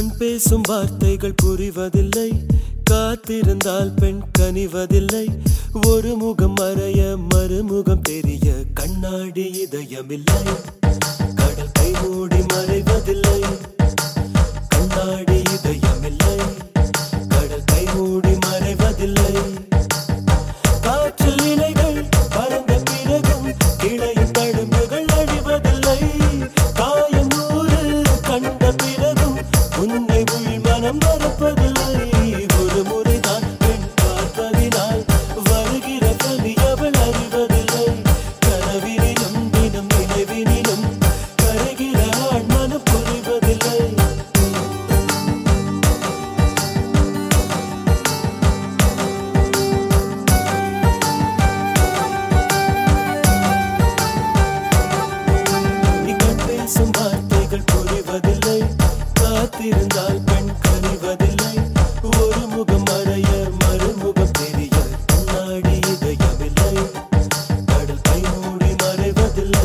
கண் பேசும் வார்த்தைகள் புரிவதில்லை காத்திருந்தால் பெண் கனிவதில்லை ஒரு முகம் மறைய மறுமுகம் தெரிய கண்ணாடி இதயமில்லை கடல் கை மூடி மறைவதில்லை கண்ணாடி இதயமில்லை கடல் கை மூடி மறைவதில்லை காற்றில் இலைகள் பறந்த பிறகும் கிளையின் தழும்புகள் அழிவதில்லை காயம் நூறு கண்ட பிறகும் உன்னை உள் மனம் மறப்பதில்லை ஒரு முறைதான் பெண் பார்ப்பதினால் வருகிற கவி அவள் அறிவதில்லை கனவினிலும் தினம் நினைவினிலும் கருகிற ஆண் மனம் புரிவதில்லை நீங்கள் பேசும் வார்த்தைகள் புரிவதில்லை காத்திருந்தால் பெண் கனிவதில்லை ஒரு முகம் மறைய மறுமுகம் தெரிய கண்ணாடி இதயமில்லை கடல் கை மூடி மறைவதில்லை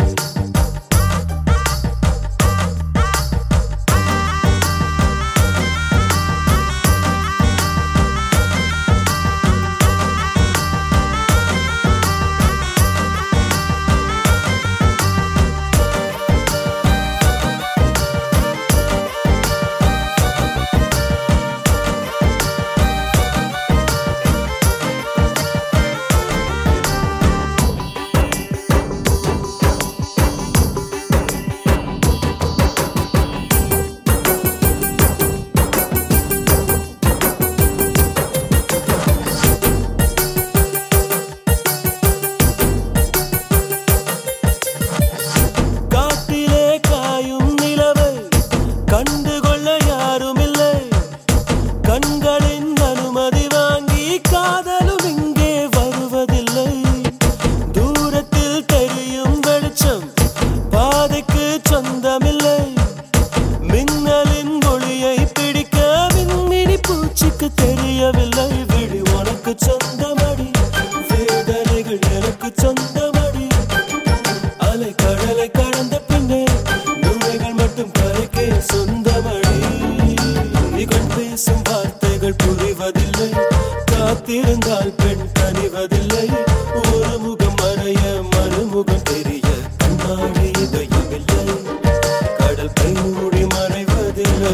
காட்டிலே காயும் நிலவை கண்டுகொள்ள யாரும் இல்லை கண்களின் அனுமதி வாங்கி காதலும் இங்கே வருவதில்லை தூரத்தில் தெரியும் வெளிச்சம் பாதைக்கு சொந்தமில்லை மின்னலின் ஒளியை பிடிக்க மின்மினி பூச்சிக்கு தெரியவில்லை விழி உனக்கு சொந்தமடி வேதனைகள் எனக்கு சொந்தமடி அலை கடலை கடந்த பின்னே நுழைகள் மட்டும் கரைக்கே சொந்தமடி நிகழ் பேசும் வார்த்தைகள் புரிவதில்லை காத்திருந்தால் பெண் கனிவதில்லை ஒரு முகம் மறைய மறுமுகம் தெரிய கண்ணாடி இதயமில்லை கடல் கை மூடி மறைவதில்லை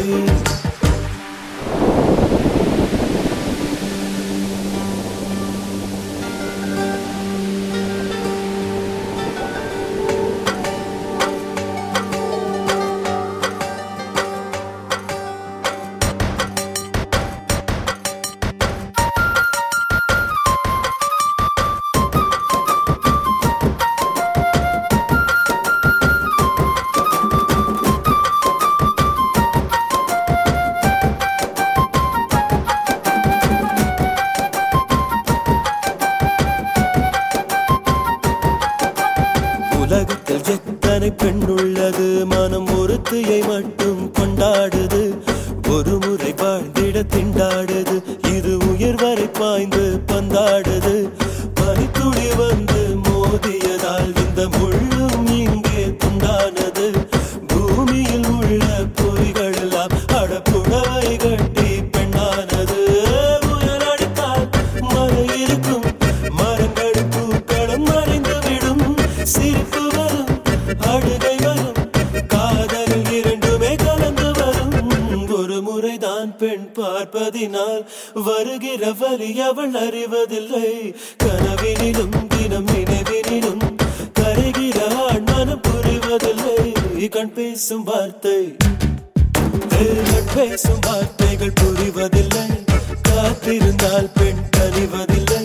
உலகத்தில் எத்தனை பெண் உள்ளது மனம் ஒருத்தியை மட்டும் கொண்டாடுது ஒரு முறை வாழ்ந்திட திண்டாடுது இது உயர் வரை பாய்ந்து பந்தாடுது பனித்துளி வந்து மோதியதால் இந்த முள்ளும் இங்கே துண்டானது பூமியில் உள்ள பொறிகள் எல்லாம் அடப்புடவை கட்டி பெண்ணானது புயல் அடித்தால் மழை இருக்கும் மரங்கள் பூக்களும் மறைந்து விடும் சிரிப்பு வரும் அழுகை வரும் காதல் இரண்டுமே கலந்து வரும் ஒரு முறைதான் பெண் பார்ப்பதினால் வருகிற வழி அவள் அறிவதில்லை கனவினிலும் தினம் நினைவினிலும் கரைகிற ஆண் மனம் புரிவதில்லை கண் பேசும் வார்த்தை கண் பேசும் வார்த்தைகள் புரிவதில்லை காத்திருந்தால் பெண் கனிவதில்லை